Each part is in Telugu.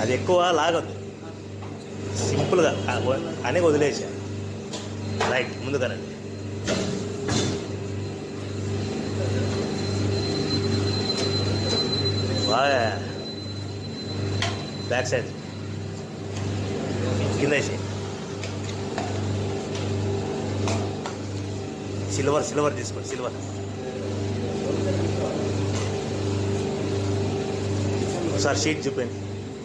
అది ఎక్కువ లాగొద్దు సింపుల్గా ఆ వ- అని వదిలేసా రైట్ ముందుగానండి బాగా బ్యాక్ సైడ్ కింద వేసి సిల్వర్ సిల్వర్ తీసుకోండి సిల్వర్ ఒకసారి షీట్ చూపండి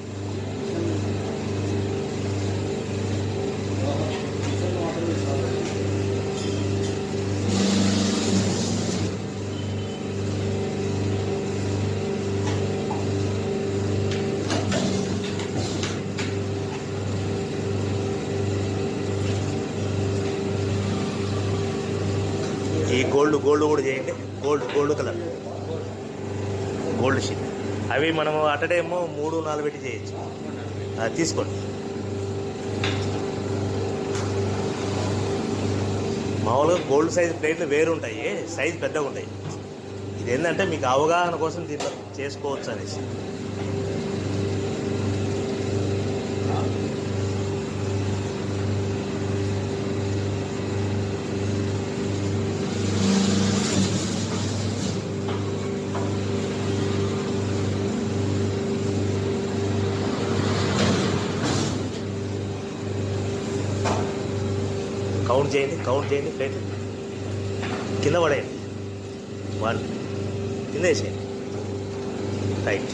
ఈ గోల్డ్ గోల్డ్ కూడా చేయండి gold gold colour gold sheet అవి మనము అట్ టైమ్ మూడు నాలుగు పెట్టి చేయొచ్చు అది తీసుకోండి మామూలుగా గోల్డ్ సైజ్ ప్లేట్లు వేరు ఉంటాయి సైజ్ పెద్దగా ఉంటాయి ఇది ఏంటంటే మీకు అవగాహన కోసం దీంట్లో చేసుకోవచ్చు అనేసి కౌంట్ చేయండి కౌంట్ చేయండి ప్లేట్ కింద పడేయండి వన్ కింద వేసేయండి రైట్